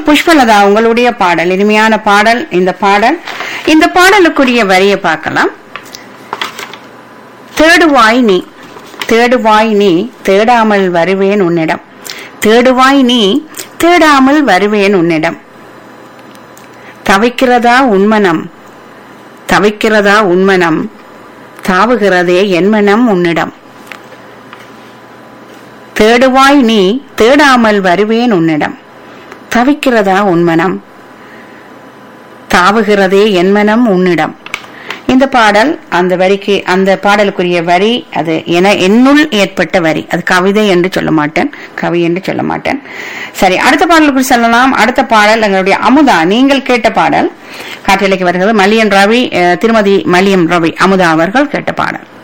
புஷ்பலதா உங்களுடைய பாடல் இனிமையான பாடல் இந்த பாடல் இந்த பாடலுக்குரிய வரியை பார்க்கலாம் தேடுவாய் நீ தேடுவாய் நீ தேடாமல் வருவேன் உன்னிடம் தேடுவாய் நீ தேடாமல் வருவேன் உன்னிடம் தவிக்கிறதா உன்மனம் தவிக்கிறதா உன்மனம் தாவுகிறதே என் மனம் உன்னிடம் தேடுவாய் நீ தேடாமல் வருவேன் உன்னிடம் தவிக்கிறதா உன்மனம் தாவுகிறதே என் மனம் உன்னிடம் இந்த பாடல் அந்த வரிக்கு அந்த பாடலுக்குரிய வரி அது என என்னுள் ஏற்பட்ட வரி அது கவிதை என்று சொல்ல மாட்டேன் கவி என்று சொல்ல மாட்டேன் சரி அடுத்த பாடலுக்கு செல்லலாம் அடுத்த பாடல் எங்களுடைய அமுதா நீங்கள் கேட்ட பாடல் காற்றிலைக்கு வருகிறது மல்லியன் ரவி அஹ், திருமதி மல்லியம் ரவி அமுதா அவர்கள் கேட்ட பாடல்